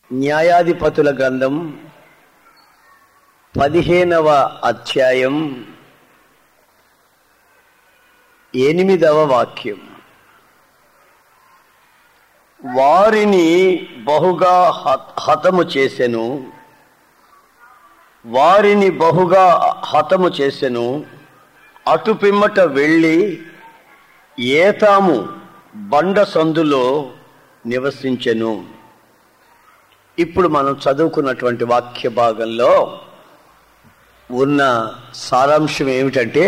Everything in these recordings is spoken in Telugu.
న్యాయాధిపతుల గ్రంథం పదిహేనవ అధ్యాయం ఎనిమిదవ వాక్యం వారిని బహుగా హత- హతము చేసెను వారిని బహుగా హతము చేసెను అటు పిమ్మట వెళ్ళి ఏతాము బండ సందులో నివసించెను ఇప్పుడు మనం చదువుకున్నటువంటి వాక్య భాగంలో ఉన్న సారాంశం ఏమిటంటే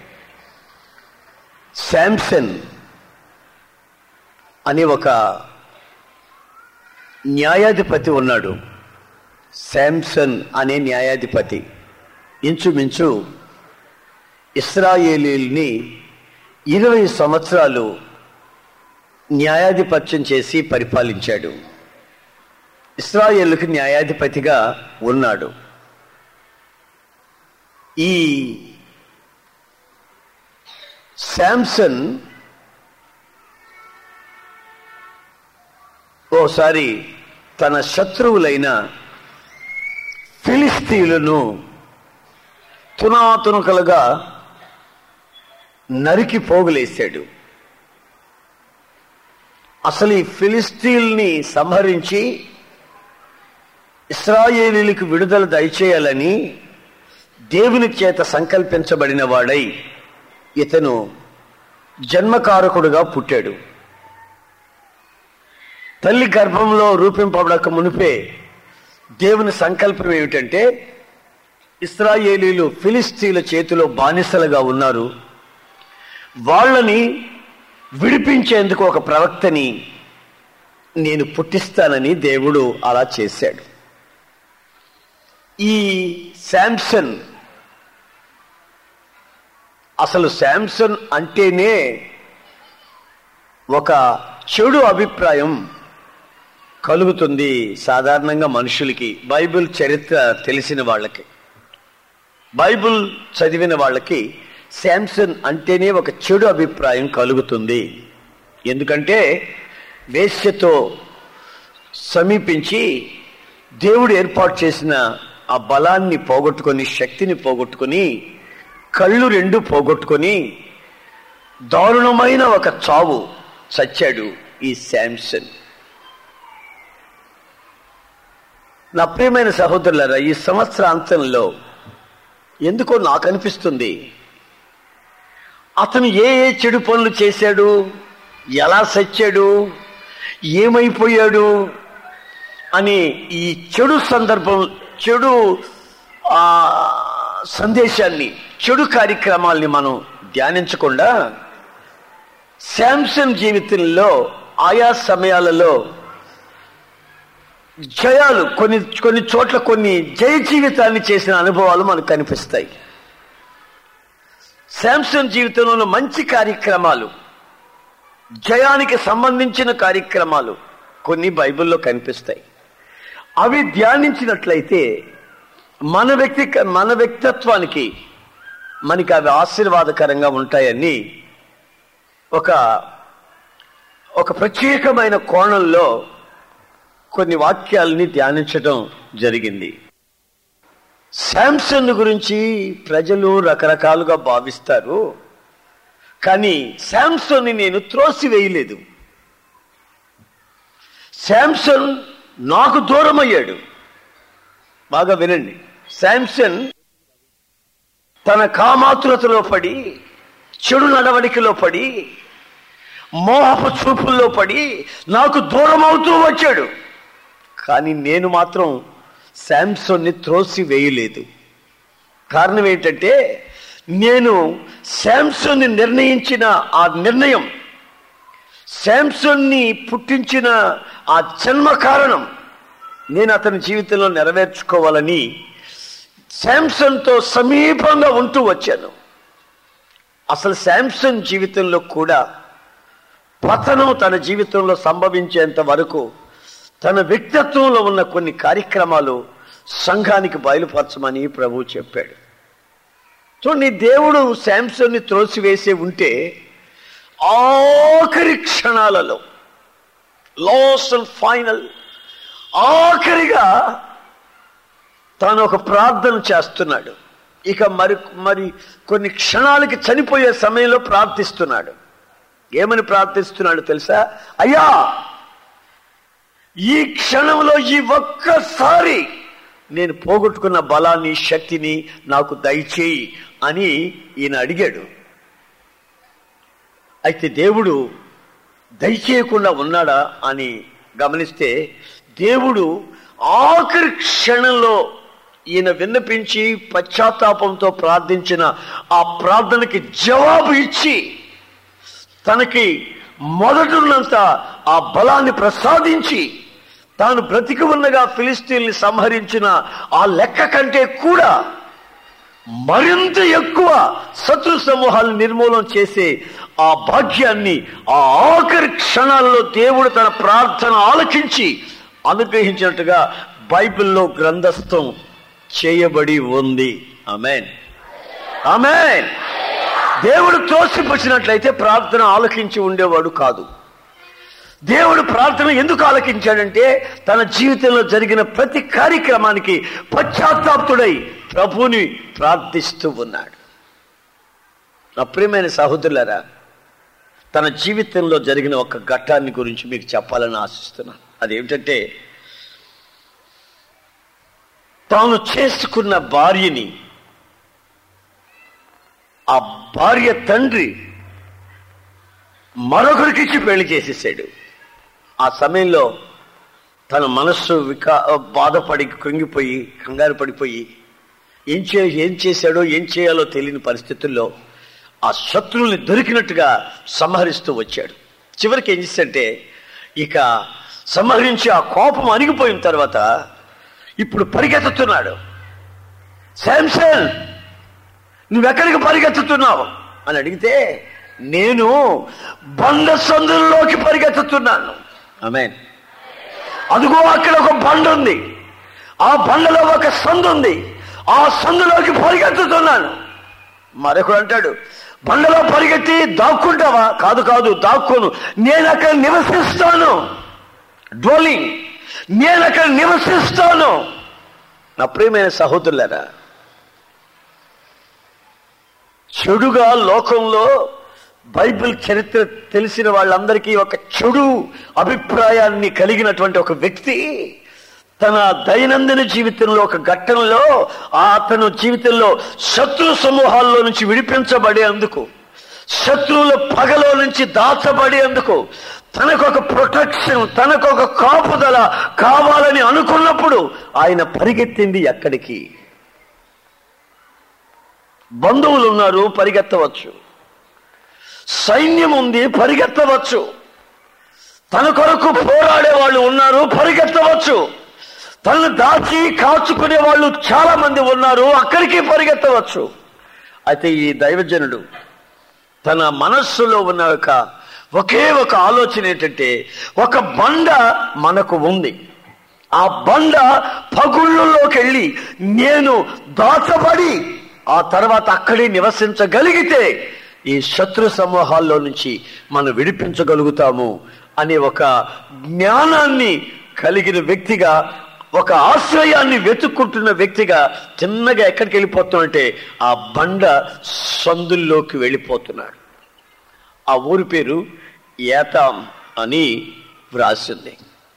శాంసన్ అని ఒక న్యాయాధిపతి ఉన్నాడు శాంసన్ అనే న్యాయాధిపతి ఇంచుమించు ఇస్రాయేలీల్ని ఇరవై సంవత్సరాలు న్యాయాధిపత్యం చేసి పరిపాలించాడు ఇస్రాయేలుకి న్యాయాధిపతిగా ఉన్నాడు ఈ శాంసన్ ఓసారి తన శత్రువులైన ఫిలిస్తీన్లను తునాతునకలుగా నరికి పోగులేశాడు అసలు ఈ ఫిలిస్తీన్ని సంహరించి ఇస్రాయేలీలకు విడుదల దయచేయాలని దేవుని చేత సంకల్పించబడిన వాడై ఇతను జన్మకారకుడుగా పుట్టాడు తల్లి గర్భంలో రూపింపబడక మునిపే దేవుని సంకల్పం ఏమిటంటే ఇస్రాయేలీలు ఫిలిస్తీన్ల చేతిలో బానిసలుగా ఉన్నారు వాళ్ళని విడిపించేందుకు ఒక ప్రవక్తని నేను పుట్టిస్తానని దేవుడు అలా చేశాడు ఈ శాంసన్ అసలు శాంసన్ అంటేనే ఒక చెడు అభిప్రాయం కలుగుతుంది సాధారణంగా మనుషులకి బైబిల్ చరిత్ర తెలిసిన వాళ్ళకి బైబిల్ చదివిన వాళ్ళకి శాంసన్ అంటేనే ఒక చెడు అభిప్రాయం కలుగుతుంది ఎందుకంటే వేశ్యతో సమీపించి దేవుడు ఏర్పాటు చేసిన ఆ బలాన్ని పోగొట్టుకొని శక్తిని పోగొట్టుకొని కళ్ళు రెండు పోగొట్టుకొని దారుణమైన ఒక చావు చచ్చాడు ఈ శాంసన్ నా ప్రియమైన సహోదరులారా ఈ సంవత్సరాంతంలో ఎందుకో నాకు అనిపిస్తుంది అతను ఏ ఏ చెడు పనులు చేశాడు ఎలా సచ్చాడు ఏమైపోయాడు అని ఈ చెడు సందర్భం చెడు ఆ, సందేశాన్ని చెడు కార్యక్రమాల్ని మనం ధ్యానించకుండా శాంసన్ జీవితంలో ఆయా సమయాలలో జయాలు కొన్ని కొన్ని చోట్ల కొన్ని జయ జీవితాన్ని చేసిన అనుభవాలు మనకు కనిపిస్తాయి శాంసన్ జీవితంలో మంచి కార్యక్రమాలు జయానికి సంబంధించిన కార్యక్రమాలు కొన్ని బైబిల్లో కనిపిస్తాయి అవి ధ్యానించినట్లయితే మన వ్యక్తి మన వ్యక్తిత్వానికి మనకి అవి ఆశీర్వాదకరంగా ఉంటాయని ఒక ఒక ప్రత్యేకమైన కోణంలో కొన్ని వాక్యాలని ధ్యానించడం జరిగింది శాంసన్ గురించి ప్రజలు రకరకాలుగా భావిస్తారు కానీ శాంసన్ని నేను త్రోసివేయలేదు శాంసన్ నాకు దూరం అయ్యాడు బాగా వినండి శాంసన్ తన కామాతురతలో పడి చెడు నడవడికలో పడి మోహపు చూపుల్లో పడి నాకు దూరం అవుతూ వచ్చాడు కానీ నేను మాత్రం శాంసన్ని త్రోసి వేయలేదు కారణం ఏంటంటే నేను శాంసన్ని నిర్ణయించిన ఆ నిర్ణయం శాంసన్ని పుట్టించిన ఆ జన్మ కారణం నేను అతని జీవితంలో నెరవేర్చుకోవాలని శాంసన్తో సమీపంగా ఉంటూ వచ్చాను అసలు శాంసన్ జీవితంలో కూడా పతనం తన జీవితంలో సంభవించేంత వరకు తన వ్యక్తిత్వంలో ఉన్న కొన్ని కార్యక్రమాలు సంఘానికి బయలుపరచమని ప్రభు చెప్పాడు చూడండి దేవుడు శాంసన్ని త్రోసివేసే ఉంటే ఆఖరి క్షణాలలో లాస్ట్ అండ్ ఫైనల్ ఆఖరిగా తాను ఒక ప్రార్థన చేస్తున్నాడు ఇక మరి మరి కొన్ని క్షణాలకి చనిపోయే సమయంలో ప్రార్థిస్తున్నాడు ఏమని ప్రార్థిస్తున్నాడు తెలుసా అయ్యా ఈ క్షణంలో ఈ ఒక్కసారి నేను పోగొట్టుకున్న బలాన్ని శక్తిని నాకు దయచేయి అని ఈయన అడిగాడు అయితే దేవుడు దయచేయకుండా ఉన్నాడా అని గమనిస్తే దేవుడు ఆఖరి క్షణంలో ఈయన విన్నపించి పశ్చాత్తాపంతో ప్రార్థించిన ఆ ప్రార్థనకి జవాబు ఇచ్చి తనకి మొదటున్నంత ఆ బలాన్ని ప్రసాదించి తాను బ్రతికి ఉన్నగా ఫిలిస్తీన్ని సంహరించిన ఆ లెక్క కంటే కూడా మరింత ఎక్కువ శత్రు సమూహాలను నిర్మూలన చేసే ఆ భాగ్యాన్ని ఆ ఆఖరి క్షణాల్లో దేవుడు తన ప్రార్థన ఆలకించి అనుగ్రహించినట్టుగా బైబిల్లో గ్రంథస్థం చేయబడి ఉంది ఆమెన్ ఆమెన్ దేవుడు తోసిపుచ్చినట్లయితే ప్రార్థన ఆలకించి ఉండేవాడు కాదు దేవుడు ప్రార్థన ఎందుకు ఆలకించాడంటే తన జీవితంలో జరిగిన ప్రతి కార్యక్రమానికి పశ్చాత్తాప్తుడై ప్రభుని ప్రార్థిస్తూ ఉన్నాడు నా ప్రియమైన సహోదరులరా తన జీవితంలో జరిగిన ఒక ఘట్టాన్ని గురించి మీకు చెప్పాలని ఆశిస్తున్నాను అదేమిటంటే తాను చేసుకున్న భార్యని ఆ భార్య తండ్రి మరొకరికిచ్చి పెళ్లి చేసేసాడు ఆ సమయంలో తన మనస్సు వికా బాధపడి కృంగిపోయి కంగారు పడిపోయి ఏం చే ఏం చేశాడో ఏం చేయాలో తెలియని పరిస్థితుల్లో ఆ శత్రువుల్ని దొరికినట్టుగా సంహరిస్తూ వచ్చాడు చివరికి ఏం చేశాడంటే ఇక సంహరించి ఆ కోపం అణిగిపోయిన తర్వాత ఇప్పుడు పరిగెత్తుతున్నాడు శాంసన్ నువ్వెక్కడికి పరిగెత్తుతున్నావు అని అడిగితే నేను బండ సందుల్లోకి పరిగెత్తుతున్నాను ఆమెన్ అదిగో అక్కడ ఒక బండ ఉంది ఆ బండలో ఒక సందు ఉంది ఆ సందులోకి పరిగెత్తుతున్నాను మరొకడు అంటాడు బండలో పరిగెత్తి దాక్కుంటావా కాదు కాదు దాక్కోను నేను అక్కడ నివసిస్తాను డ్రోలింగ్ నేను అక్కడ నివసిస్తాను నా ప్రియమైన సహోదరులరా చెడుగా లోకంలో బైబిల్ చరిత్ర తెలిసిన వాళ్ళందరికీ ఒక చెడు అభిప్రాయాన్ని కలిగినటువంటి ఒక వ్యక్తి తన దైనందిన జీవితంలో ఒక ఘట్టంలో అతను జీవితంలో శత్రు సమూహాల్లో నుంచి విడిపించబడేందుకు శత్రువుల పగలో నుంచి దాచబడేందుకు తనకొక ప్రొటెక్షన్ తనకొక కాపుదల కావాలని అనుకున్నప్పుడు ఆయన పరిగెత్తింది ఎక్కడికి బంధువులు ఉన్నారు పరిగెత్తవచ్చు సైన్యం ఉంది పరిగెత్తవచ్చు తన కొరకు పోరాడే వాళ్ళు ఉన్నారు పరిగెత్తవచ్చు తనను దాచి కాచుకునే వాళ్ళు చాలా మంది ఉన్నారు అక్కడికి పరిగెత్తవచ్చు అయితే ఈ దైవజనుడు తన మనస్సులో ఉన్న ఒక ఒకే ఒక ఆలోచన ఏంటంటే ఒక బండ మనకు ఉంది ఆ బండ పగుళ్ళలోకి వెళ్ళి నేను దాచబడి ఆ తర్వాత అక్కడే నివసించగలిగితే ఈ శత్రు సమూహాల్లో నుంచి మనం విడిపించగలుగుతాము అనే ఒక జ్ఞానాన్ని కలిగిన వ్యక్తిగా ఒక ఆశ్రయాన్ని వెతుక్కుంటున్న వ్యక్తిగా చిన్నగా ఎక్కడికి వెళ్ళిపోతున్నంటే ఆ బండ సందుల్లోకి వెళ్ళిపోతున్నాడు ఆ ఊరి పేరు ఏతాం అని వ్రాసింది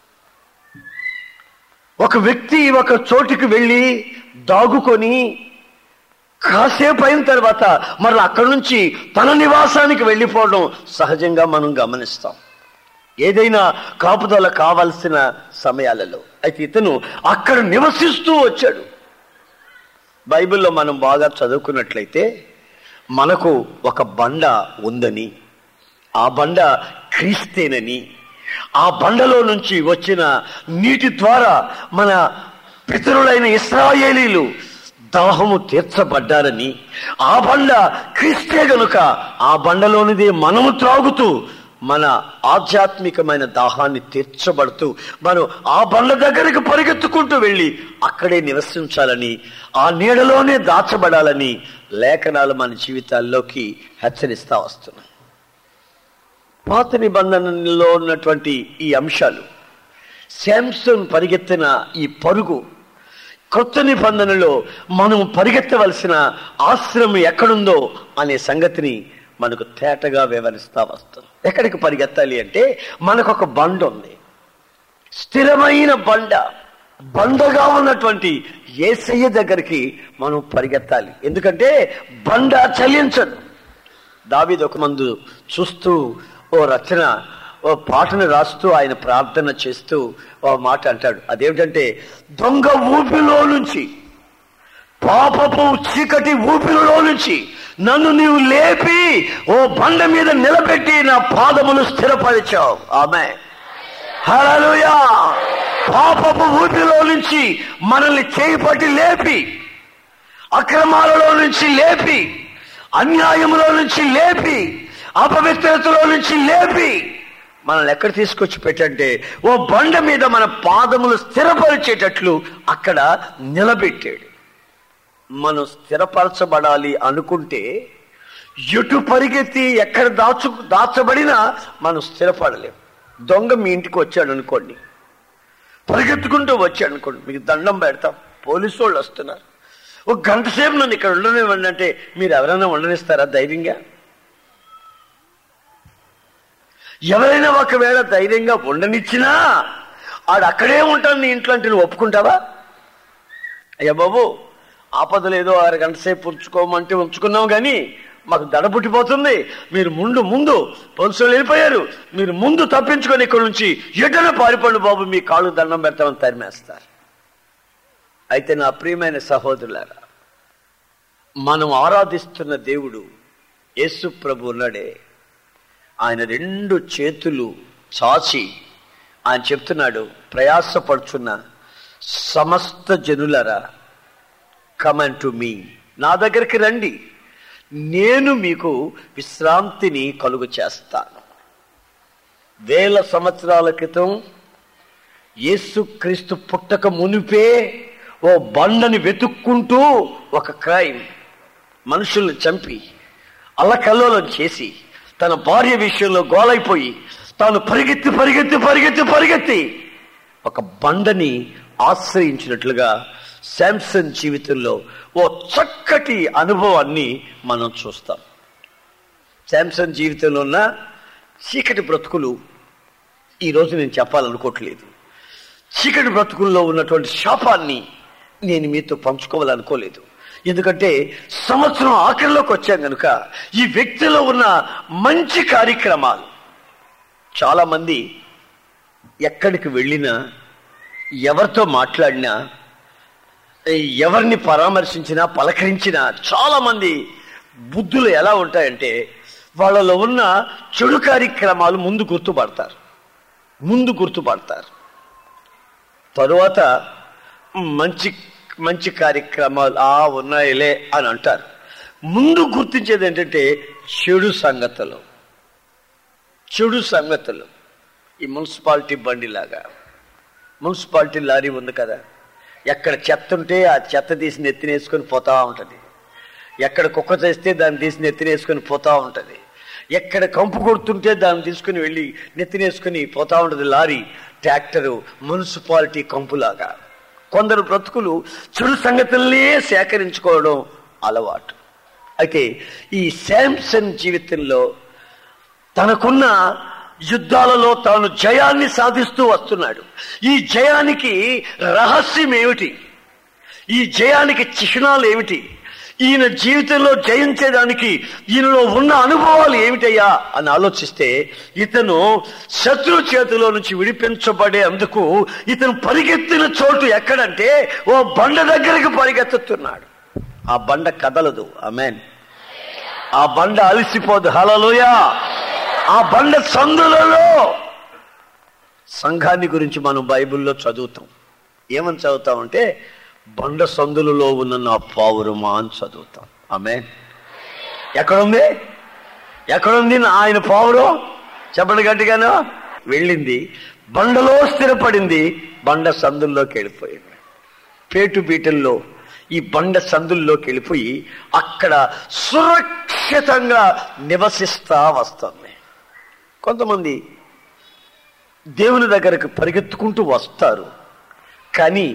ఒక వ్యక్తి ఒక చోటుకి వెళ్ళి దాగుకొని కాసేపు అయిన తర్వాత మరి అక్కడి నుంచి తన నివాసానికి వెళ్ళిపోవడం సహజంగా మనం గమనిస్తాం ఏదైనా కాపుదల కావలసిన సమయాలలో అయితే ఇతను అక్కడ నివసిస్తూ వచ్చాడు బైబిల్లో మనం బాగా చదువుకున్నట్లయితే మనకు ఒక బండ ఉందని ఆ బండ క్రీస్తేనని ఆ బండలో నుంచి వచ్చిన నీటి ద్వారా మన పితరులైన ఇస్రాయేలీలు దాహము తీర్చబడ్డారని ఆ బండ క్రీస్తే గనుక ఆ బండలోనిదే మనము త్రాగుతూ మన ఆధ్యాత్మికమైన దాహాన్ని తీర్చబడుతూ మనం ఆ బండ దగ్గరికి పరిగెత్తుకుంటూ వెళ్ళి అక్కడే నివసించాలని ఆ నీడలోనే దాచబడాలని లేఖనాలు మన జీవితాల్లోకి హెచ్చరిస్తా వస్తున్నాయి పాత నిబంధనలో ఉన్నటువంటి ఈ అంశాలు శాంసన్ పరిగెత్తిన ఈ పరుగు కొత్త నిబంధనలో మనం పరిగెత్తవలసిన ఆశ్రమం ఎక్కడుందో అనే సంగతిని మనకు తేటగా వివరిస్తా వస్తాం ఎక్కడికి పరిగెత్తాలి అంటే మనకు ఒక బండ ఉంది స్థిరమైన బండ బండగా ఉన్నటువంటి ఏసయ్య దగ్గరికి మనం పరిగెత్తాలి ఎందుకంటే బండ చలించదు దావీదు ఒక మందు చూస్తూ ఓ రచన ఓ పాటను రాస్తూ ఆయన ప్రార్థన చేస్తూ ఓ మాట అంటాడు అదేమిటంటే దొంగ ఊపిలో నుంచి పాపపు చీకటి ఊపిరిలో నుంచి నన్ను నీవు లేపి ఓ బండ మీద నిలబెట్టి నా పాదములు స్థిరపరిచావు ఆమె హల్లెలూయా పాపపు ఊపిలో నుంచి మనల్ని చేయిపట్టి లేపి అక్రమాలలో నుంచి లేపి అన్యాయములో నుంచి లేపి అపవిత్రతలో నుంచి లేపి మనల్ని ఎక్కడ తీసుకొచ్చి పెట్టంటే ఓ బండ మీద మన పాదములు స్థిరపరిచేటట్లు అక్కడ నిలబెట్టాడు మనం స్థిరపరచబడాలి అనుకుంటే ఎటు పరిగెత్తి ఎక్కడ దాచు దాచబడినా మనం స్థిరపడలేం దొంగ మీ ఇంటికి వచ్చాడు అనుకోండి పరిగెత్తుకుంటూ వచ్చాడు అనుకోండి మీకు దండం పెడతాం పోలీసు వాళ్ళు వస్తున్నారు ఒక గంట సేపు నన్ను ఇక్కడ ఉండనివ్వండి అంటే మీరు ఎవరైనా ఉండనిస్తారా ధైర్యంగా ఎవరైనా ఒకవేళ ధైర్యంగా ఉండనిచ్చినా ఆడు అక్కడే ఉంటాను నీ ఇంట్లో అంటే నువ్వు ఒప్పుకుంటావా అయ్యా బాబు ఆపదలు ఏదో ఆరు గంట సేపు ఉంచుకోమంటే ఉంచుకున్నాం కానీ మాకు దడ పుట్టిపోతుంది మీరు ముందు ముందు పోలీసులు వెళ్ళిపోయారు మీరు ముందు తప్పించుకొని ఇక్కడ నుంచి ఎటన పారిపోండి బాబు మీ కాళ్ళు దండం పెడతామని తరిమేస్తారు అయితే నా ప్రియమైన సహోదరులారా మనం ఆరాధిస్తున్న దేవుడు యేసు ప్రభు ఉన్నాడే ఆయన రెండు చేతులు చాచి ఆయన చెప్తున్నాడు ప్రయాసపడుచున్న సమస్త జనులరా కమన్ టు మీ నా దగ్గరికి రండి నేను మీకు విశ్రాంతిని కలుగు చేస్తాను వేల సంవత్సరాల క్రితం యేసుక్రీస్తు పుట్టక మునిపే ఓ బండని వెతుక్కుంటూ ఒక క్రైమ్ మనుషుల్ని చంపి అల్లకల్లోలం చేసి తన భార్య విషయంలో గోలైపోయి తాను పరిగెత్తి పరిగెత్తి పరిగెత్తి పరిగెత్తి ఒక బండని ఆశ్రయించినట్లుగా శాంసన్ జీవితంలో ఓ చక్కటి అనుభవాన్ని మనం చూస్తాం శాంసన్ జీవితంలో ఉన్న చీకటి బ్రతుకులు ఈరోజు నేను చెప్పాలనుకోవట్లేదు చీకటి బ్రతుకుల్లో ఉన్నటువంటి శాపాన్ని నేను మీతో పంచుకోవాలనుకోలేదు ఎందుకంటే సంవత్సరం ఆఖరిలోకి వచ్చాం కనుక ఈ వ్యక్తిలో ఉన్న మంచి కార్యక్రమాలు చాలా మంది ఎక్కడికి వెళ్ళినా ఎవరితో మాట్లాడినా ఎవరిని పరామర్శించినా పలకరించినా చాలా మంది బుద్ధులు ఎలా ఉంటాయంటే వాళ్ళలో ఉన్న చెడు కార్యక్రమాలు ముందు గుర్తుపడతారు ముందు గుర్తుపడతారు తరువాత మంచి మంచి కార్యక్రమాలు ఆ ఉన్నాయిలే అని అంటారు ముందు గుర్తించేది ఏంటంటే చెడు సంగతులు చెడు సంగతులు ఈ మున్సిపాలిటీ బండిలాగా మున్సిపాలిటీ లారీ ఉంది కదా ఎక్కడ చెత్త ఉంటే ఆ చెత్త తీసి నెత్తినేసుకొని పోతా ఉంటుంది ఎక్కడ కుక్క చేస్తే దాన్ని తీసి నెత్తినేసుకొని పోతా ఉంటుంది ఎక్కడ కంపు కొడుతుంటే దాన్ని తీసుకుని వెళ్ళి నెత్తినేసుకుని పోతా ఉంటుంది లారీ ట్రాక్టరు మున్సిపాలిటీ కంపులాగా కొందరు బ్రతుకులు చెడు సంగతులనే సేకరించుకోవడం అలవాటు అయితే ఈ శాంసన్ జీవితంలో తనకున్న యుద్ధాలలో తాను జయాన్ని సాధిస్తూ వస్తున్నాడు ఈ జయానికి రహస్యం ఏమిటి ఈ జయానికి చిహ్నాలు ఏమిటి ఈయన జీవితంలో జయించేదానికి ఈయనలో ఉన్న అనుభవాలు ఏమిటయ్యా అని ఆలోచిస్తే ఇతను శత్రు చేతిలో నుంచి విడిపించబడే అందుకు ఇతను పరిగెత్తిన చోటు ఎక్కడంటే ఓ బండ దగ్గరికి పరిగెత్తుతున్నాడు ఆ బండ కదలదు అమెన్ ఆ బండ అలసిపోదు హలలోయా ఆ బండ సందులలో సంఘాన్ని గురించి మనం బైబిల్లో చదువుతాం ఏమని చదువుతామంటే బండ సందులలో ఉన్న నా పావురమా అని చదువుతాం ఆమె ఎక్కడుంది ఎక్కడుంది నా ఆయన పావురం చెప్పండి గట్టిగాను వెళ్ళింది బండలో స్థిరపడింది బండ సందుల్లోకి వెళ్ళిపోయింది పేటు బీటల్లో ఈ బండ సందుల్లోకి వెళ్ళిపోయి అక్కడ సురక్షితంగా నివసిస్తా వస్తుంది కొంతమంది దేవుని దగ్గరకు పరిగెత్తుకుంటూ వస్తారు కానీ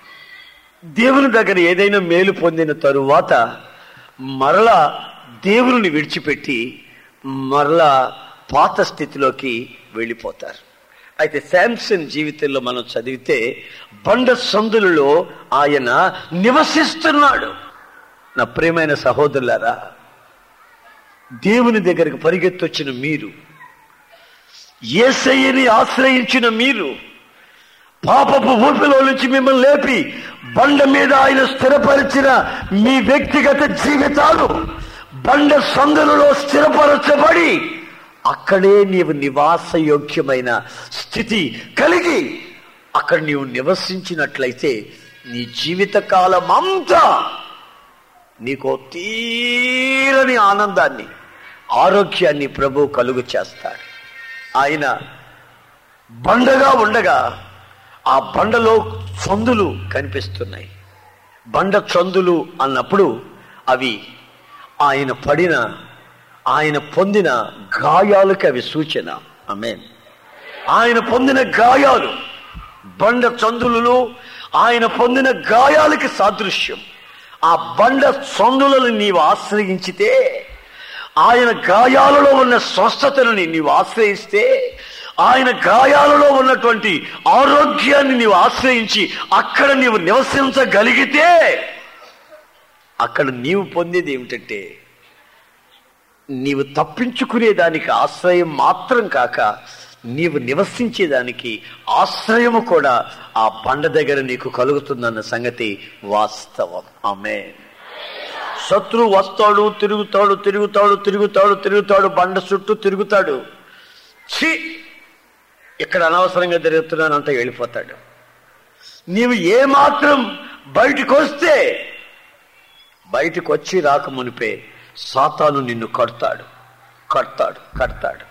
దేవుని దగ్గర ఏదైనా మేలు పొందిన తరువాత మరలా దేవుని విడిచిపెట్టి మరలా పాత స్థితిలోకి వెళ్ళిపోతారు అయితే శాంసన్ జీవితంలో మనం చదివితే బండ సందులలో ఆయన నివసిస్తున్నాడు నా ప్రియమైన సహోదరులారా దేవుని దగ్గరకు పరిగెత్తొచ్చిన మీరు ఏసయ్యని ఆశ్రయించిన మీరు పాపపు ఊపిలో నుంచి మిమ్మల్ని లేపి బండ మీద ఆయన స్థిరపరిచిన మీ వ్యక్తిగత జీవితాలు బండ సందులలో స్థిరపరచబడి అక్కడే నీవు నివాసయోగ్యమైన స్థితి కలిగి అక్కడ నీవు నివసించినట్లయితే నీ జీవిత కాలం అంతా నీకో తీరని ఆనందాన్ని ఆరోగ్యాన్ని ప్రభు కలుగు చేస్తాడు ఆయన బండగా ఉండగా ఆ బండలో చందులు కనిపిస్తున్నాయి బండ చందులు అన్నప్పుడు అవి ఆయన పడిన ఆయన పొందిన గాయాలకి అవి సూచన ఆమె ఆయన పొందిన గాయాలు బండ చందులలో ఆయన పొందిన గాయాలకి సాదృశ్యం ఆ బండ చందులను నీవు ఆశ్రయించితే ఆయన గాయాలలో ఉన్న స్వస్థతను నీవు ఆశ్రయిస్తే ఆయన గాయాలలో ఉన్నటువంటి ఆరోగ్యాన్ని నీవు ఆశ్రయించి అక్కడ నీవు నివసించగలిగితే అక్కడ నీవు పొందేది ఏమిటంటే నీవు తప్పించుకునేదానికి ఆశ్రయం మాత్రం కాక నీవు నివసించేదానికి ఆశ్రయము కూడా ఆ బండ దగ్గర నీకు కలుగుతుందన్న సంగతి వాస్తవం ఆమె శత్రువు వస్తాడు తిరుగుతాడు తిరుగుతాడు తిరుగుతాడు తిరుగుతాడు బండ చుట్టూ తిరుగుతాడు ఛీ ఇక్కడ అనవసరంగా తిరుగుతున్నాను అంత వెళ్ళిపోతాడు నీవు ఏమాత్రం బయటికి వస్తే బయటికి వచ్చి రాక మునిపే సాతాను నిన్ను కడతాడు కడతాడు కడతాడు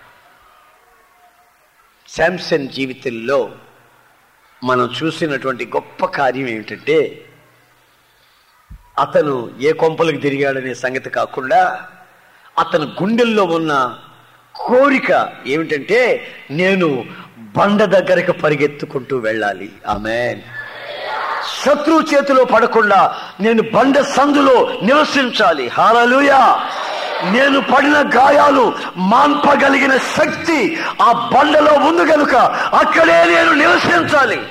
శాంసన్ జీవితంలో మనం చూసినటువంటి గొప్ప కార్యం ఏమిటంటే అతను ఏ కొంపలకు తిరిగాడనే సంగతి కాకుండా అతను గుండెల్లో ఉన్న కోరిక ఏమిటంటే నేను బండ దగ్గరకు పరిగెత్తుకుంటూ వెళ్ళాలి ఆమె శత్రువు చేతిలో పడకుండా నేను బండ సందులో నివసించాలి హాలలుయా నేను పడిన గాయాలు మాన్పగలిగిన శక్తి ఆ బండలో ఉంది గనుక అక్కడే నేను నివసించాలి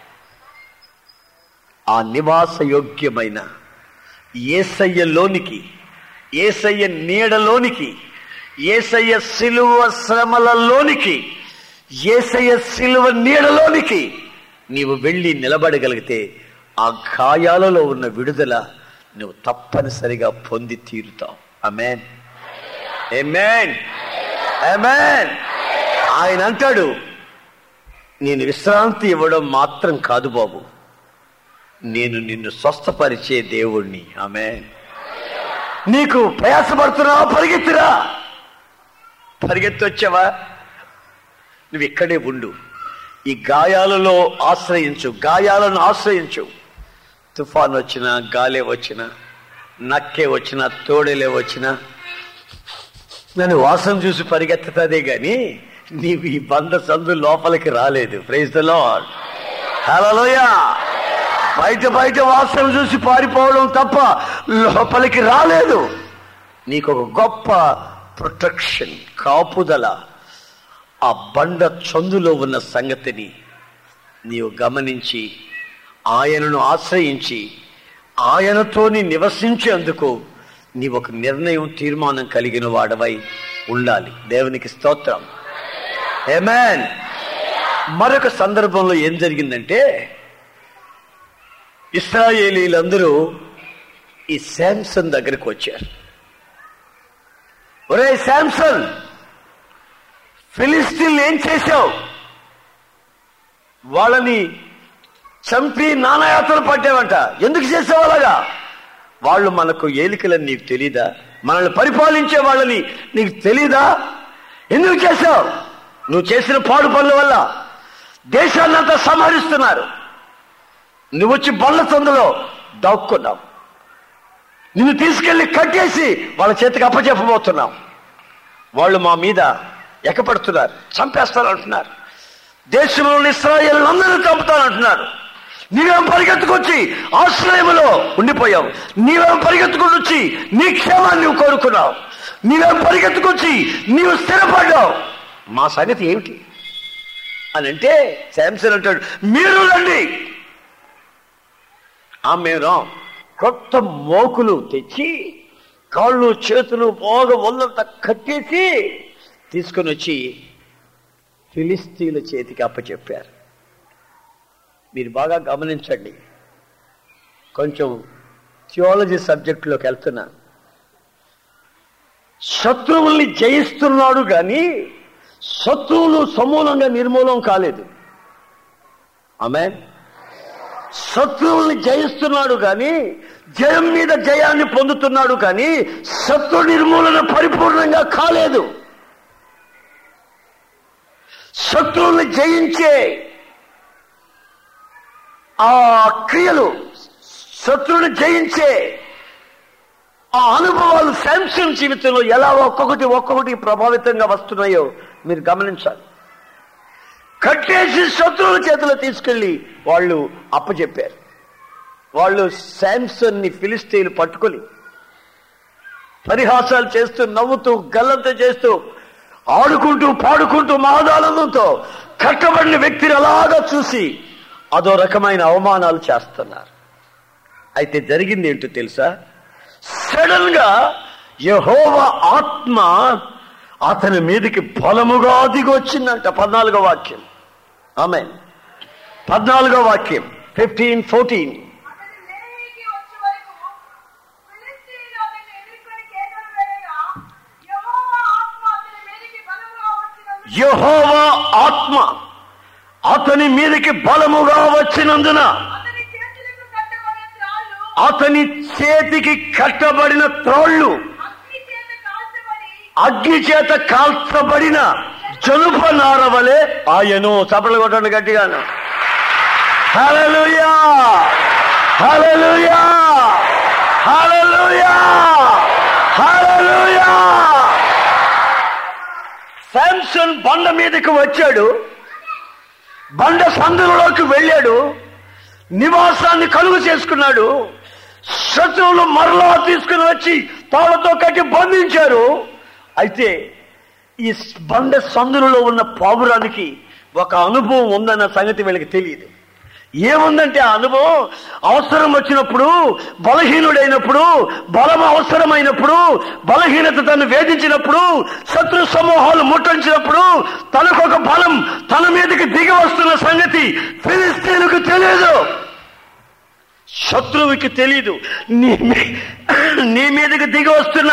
ఆ నివాస యోగ్యమైన ఏసయ్యలోనికి ఏసయ్య నీడలోనికి ఏసయ్య సిలువ శ్రమలలోనికి ఏసయ్య సిలువ నీడలోనికి నీవు వెళ్ళి నిలబడగలిగితే ఆ గాయాలలో ఉన్న విడుదల నువ్వు తప్పనిసరిగా పొంది తీరుతావు అమెన్ ఎమెన్ ఎమెన్ ఆయన అంటాడు నేను విశ్రాంతి ఇవ్వడం మాత్రం కాదు బాబు నేను నిన్ను స్వస్థపరిచే దేవుణ్ణి ఆమె నీకు ప్రయాసపడుతున్నావా పరిగెత్తురా పరిగెత్తి వచ్చావా నువ్వు ఇక్కడే ఉండు ఈ గాయాలలో ఆశ్రయించు గాయాలను ఆశ్రయించు తుఫాన్ వచ్చినా గాలే వచ్చినా నక్కే వచ్చినా తోడేలే వచ్చినా నన్ను వాసన చూసి పరిగెత్తుతాదే గాని నీవు ఈ బంద సందు లోపలికి రాలేదు ప్రైజ్ ద లార్డ్ హలోయా బయట బయట వాసన చూసి పారిపోవడం తప్ప లోపలికి రాలేదు నీకు ఒక గొప్ప ప్రొటెక్షన్ కాపుదల ఆ బండ చందులో ఉన్న సంగతిని నీవు గమనించి ఆయనను ఆశ్రయించి ఆయనతోని నివసించేందుకు నీ ఒక నిర్ణయం తీర్మానం కలిగిన వాడవై ఉండాలి దేవునికి స్తోత్రం ఏమేన్ మరొక సందర్భంలో ఏం జరిగిందంటే ఇస్రాయేలీలందరూ ఈ శాంసన్ దగ్గరికి వచ్చారు ఒరే శాంసన్ ఫిలిస్తీన్ ఏం చేశావు వాళ్ళని చంపి నానాయాత్రలు పట్టావంట ఎందుకు చేసావు అలాగా వాళ్ళు మనకు ఏలికలని నీకు తెలీదా మనల్ని పరిపాలించే వాళ్ళని నీకు తెలీదా ఎందుకు చేశావు నువ్వు చేసిన పాడు పనుల వల్ల దేశాన్నంతా సంహరిస్తున్నారు నువ్వు వచ్చి బళ్ళ సందులో దాక్కున్నావు నిన్ను తీసుకెళ్లి కట్టేసి వాళ్ళ చేతికి అప్పచెప్పబోతున్నాం వాళ్ళు మా మీద ఎక్కపడుతున్నారు చంపేస్తారు అంటున్నారు దేశంలోని ఇస్రాయేల్ అందరూ చంపుతానంటున్నారు నీవేం పరిగెత్తుకొచ్చి ఆశ్రయములో ఉండిపోయావు నీవేం పరిగెత్తుకుని వచ్చి నీ క్షేమాన్ని నువ్వు కోరుకున్నావు నీవేం పరిగెత్తుకొచ్చి నీవు స్థిరపడ్డావు మా సంగతి ఏమిటి అని అంటే శాంసన్ అంటాడు మీరు రండి ఆ మేము కొత్త మోకులు తెచ్చి కాళ్ళు చేతులు బాగా ఒళ్ళంతా కట్టేసి తీసుకొని వచ్చి ఫిలిస్తీన్ల చేతికి అప్పచెప్పారు మీరు బాగా గమనించండి కొంచెం థియాలజీ సబ్జెక్టులోకి వెళ్తున్నాను శత్రువుల్ని జయిస్తున్నాడు కానీ శత్రువులు సమూలంగా నిర్మూలం కాలేదు ఆమె శత్రువుల్ని జయిస్తున్నాడు కానీ జయం మీద జయాన్ని పొందుతున్నాడు కానీ శత్రు నిర్మూలన పరిపూర్ణంగా కాలేదు శత్రువుల్ని జయించే ఆ క్రియలు శత్రువుని జయించే ఆ అనుభవాలు శాంసంగ్ జీవితంలో ఎలా ఒక్కొక్కటి ఒక్కొక్కటి ప్రభావితంగా వస్తున్నాయో మీరు గమనించాలి కట్టేసి శత్రువుల చేతిలో తీసుకెళ్లి వాళ్ళు అప్పచెప్పారు వాళ్ళు శాంసన్ ని ఫిలిస్తీన్లు పట్టుకొని పరిహాసాలు చేస్తూ నవ్వుతూ గల్లంత చేస్తూ ఆడుకుంటూ పాడుకుంటూ మహదానందంతో కట్టబడిన వ్యక్తిని అలాగా చూసి అదో రకమైన అవమానాలు చేస్తున్నారు అయితే జరిగింది ఏంటో తెలుసా సడన్ గా యహోవ ఆత్మ అతని మీదకి బలముగా దిగొచ్చిందంట పద్నాలుగో వాక్యం ఆమె పద్నాలుగో వాక్యం ఫిఫ్టీన్ ఫోర్టీన్ అతడు లేవీకి వచ్చే వరకు ఫిలిష్తీయులు అతన్ని ఎదుర్కొని కేకలు వేయగా, యెహోవా ఆత్మ అతని మీదికి బలముగా వచ్చినందున యహోవ ఆత్మ అతని మీదకి బలముగా వచ్చినందున అతని చేతులకు కట్టబడిన త్రాళ్ళు అతని చేతికి కట్టబడిన త్రోళ్ళు అగ్ని చేత కాల్చబడి అగ్ని చేత కాల్చబడిన జలుప నారవలే ఆయను చప్పలు కొట్టండి గట్టిగాను హల్లెలూయా హల్లెలూయా హల్లెలూయా హల్లెలూయా శాంసన్ బండ మీదకి వచ్చాడు బండ సందులోకి వెళ్ళాడు నివాసాన్ని కలుగు చేసుకున్నాడు శత్రువులు మరలా తీసుకుని వచ్చి తాళతో కట్టి బంధించారు అయితే ఈ బండ సందులలో ఉన్న పావురానికి ఒక అనుభవం ఉందన్న సంగతి వీళ్ళకి తెలియదు ఏముందంటే ఆ అనుభవం అవసరం వచ్చినప్పుడు బలహీనుడైనప్పుడు బలం అవసరమైనప్పుడు బలహీనత తను వేధించినప్పుడు శత్రు సమూహాలు ముట్టంచినప్పుడు తనకొక బలం తన మీదకి దిగి వస్తున్న సంగతి ఫిలిస్తీన్లకు తెలియదు శత్రువుకి తెలీదు నీ మీ- నీ మీదకి దిగి వస్తున్న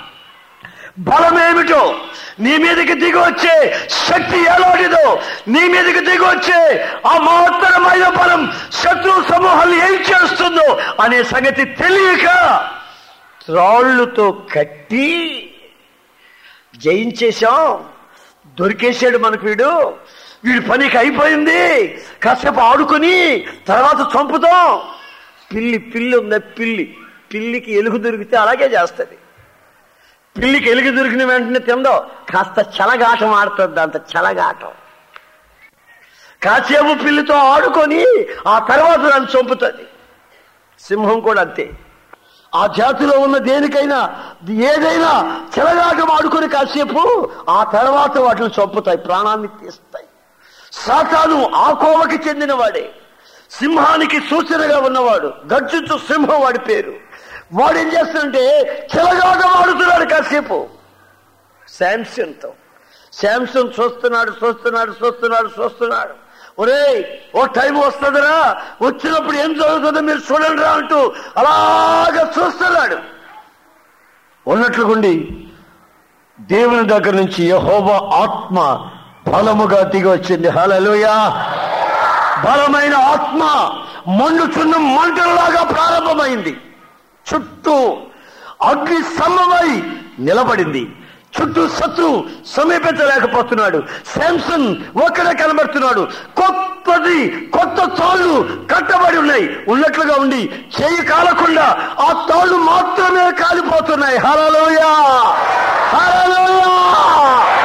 బలమేమిటో నీ మీదకి దిగి వచ్చే శక్తి ఎలాంటిదో నీ మీదకి దిగి వచ్చే ఆ మహత్తరమైన బలం శత్రు సమూహాలు ఏం చేస్తుందో అనే సంగతి తెలియక త్రాళ్ళుతో కట్టి జయించేశాం దొరికేశాడు మనకు వీడు వీడి పనికి అయిపోయింది కాసేపు ఆడుకొని తర్వాత చంపుతాం పిల్లి పిల్లి ఉందా పిల్లి పిల్లికి ఎలుగు దొరికితే అలాగే చేస్తుంది పిల్లికి ఎలుగు దొరికిన వెంటనే తిందో కాస్త చలగాటం ఆడుతుంది అంత చలగాటం కాసేపు పిల్లితో ఆడుకొని ఆ తర్వాత దాన్ని చంపుతుంది సింహం కూడా అంతే ఆ జాతిలో ఉన్న దేనికైనా ఏదైనా చెలగాటం ఆడుకొని కాసేపు ఆ తర్వాత వాటిని చంపుతాయి ప్రాణాన్ని తీస్తాయి సాతాను ఆ కోవకి చెందిన వాడే సింహానికి సూచనగా ఉన్నవాడు గర్జించు సింహం వాడి పేరు వాడు ఏం చేస్తాడంటే చెలగాటం ఆడుతున్నాడు కాసేపు శాంసన్తో శాంసన్ చూస్తున్నాడు చూస్తున్నాడు చూస్తున్నాడు చూస్తున్నాడు ఒరేయ్ ఓ టైం వస్తుందిరా వచ్చినప్పుడు ఏం జరుగుతుందో మీరు చూడండి రా అంటూ అలాగా చూస్తున్నాడు ఉన్నట్లుగుండి దేవుని దగ్గర నుంచి యహోవ ఆత్మ బలముగా దిగి వచ్చింది హలలుయా బలమైన ఆత్మ మండుచున్న మంటలలాగా ప్రారంభమైంది చుట్టూ అగ్ని స్తంభమై నిలబడింది చుట్టూ శత్రు సమీపించలేకపోతున్నాడు శాంసన్ ఒక్కడే కనబడుతున్నాడు కొత్తది కొత్త తాళ్ళు కట్టబడి ఉన్నాయి ఉన్నట్లుగా ఉండి చేయి కాలకుండా ఆ తాళ్ళు మాత్రమే కాలిపోతున్నాయి హరలోయా హరలోయా